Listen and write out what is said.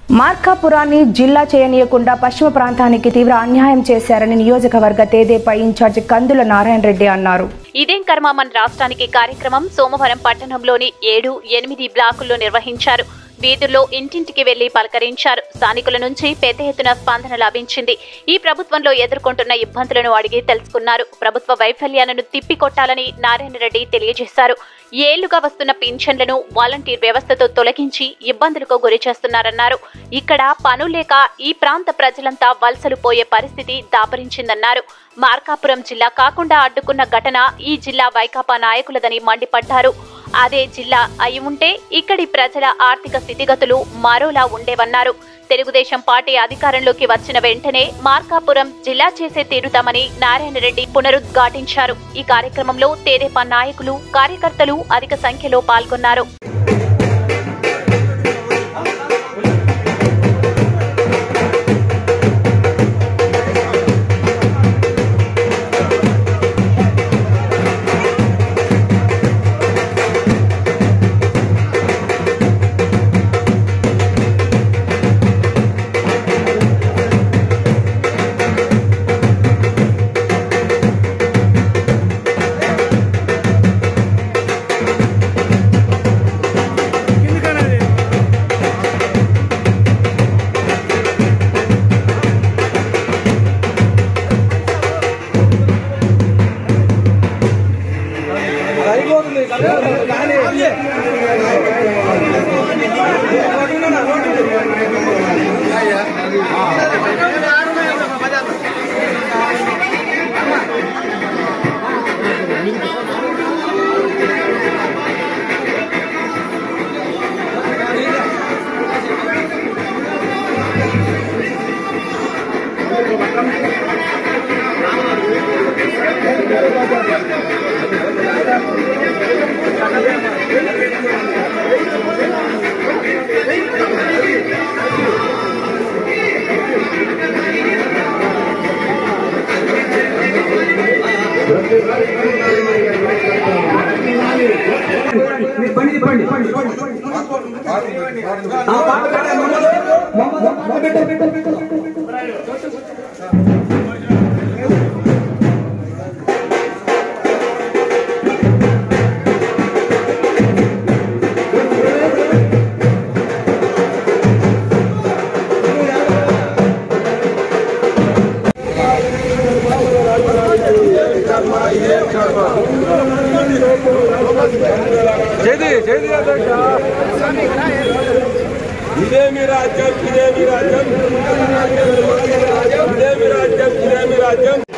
మార్కాపురాన్ని జిల్లా చేయనీయకుండా పశ్చిమ ప్రాంతానికి తీవ్ర అన్యాయం చేశారని నియోజకవర్గ తేదేపై ఇన్ఛార్జి కందుల నారాయణ రెడ్డి అన్నారు ఇదేం కర్మ మన రాష్ట్రానికి కార్యక్రమం సోమవారం పట్టణంలోని ఏడు ఎనిమిది బ్లాకుల్లో నిర్వహించారు వీధుల్లో ఇంటింటికి వెళ్లి పలకరించారు స్థానికుల నుంచి పెద్ద ఎత్తున స్పందన లభించింది ఈ ప్రభుత్వంలో ఎదుర్కొంటున్న ఇబ్బందులను అడిగి తెలుసుకున్నారు ప్రభుత్వ వైఫల్యాలను తిప్పికొట్టాలని నారాయణ రెడ్డి తెలియజేశారు ఏళ్లుగా వస్తున్న పింఛన్లను వాలంటీర్ వ్యవస్థతో తొలగించి ఇబ్బందులకు గురి చేస్తున్నారన్నారు ఇక్కడ పనులు లేక ఈ ప్రాంత ప్రజలంతా వలసలు పోయే పరిస్థితి దాపరించిందన్నారు మార్కాపురం జిల్లా కాకుండా అడ్డుకున్న ఘటన ఈ జిల్లా వైకాపా నాయకులదని మండిపడ్డారు అదే జిల్లా అయి ఉంటే ఇక్కడి ప్రజల ఆర్థిక స్థితిగతులు మరోలా ఉండేవన్నారు తెలుగుదేశం పార్టీ అధికారంలోకి వచ్చిన వెంటనే మార్కాపురం జిల్లా చేసే తీరుతామని నారాయణ రెడ్డి పునరుద్ఘాటించారు ఈ కార్యక్రమంలో తెదేపా నాయకులు కార్యకర్తలు అధిక సంఖ్యలో పాల్గొన్నారు బండి బండి ఆ పాట పెట్టండి మొహమ్మద్ పెట్టండి పెట్టండి చేది చేది అధ్యక్ష ఇదేమి రాజ్యం ఇదేమి రాజ్యం ఇదేమి రాజ్యం ఇదేమి రాజ్యం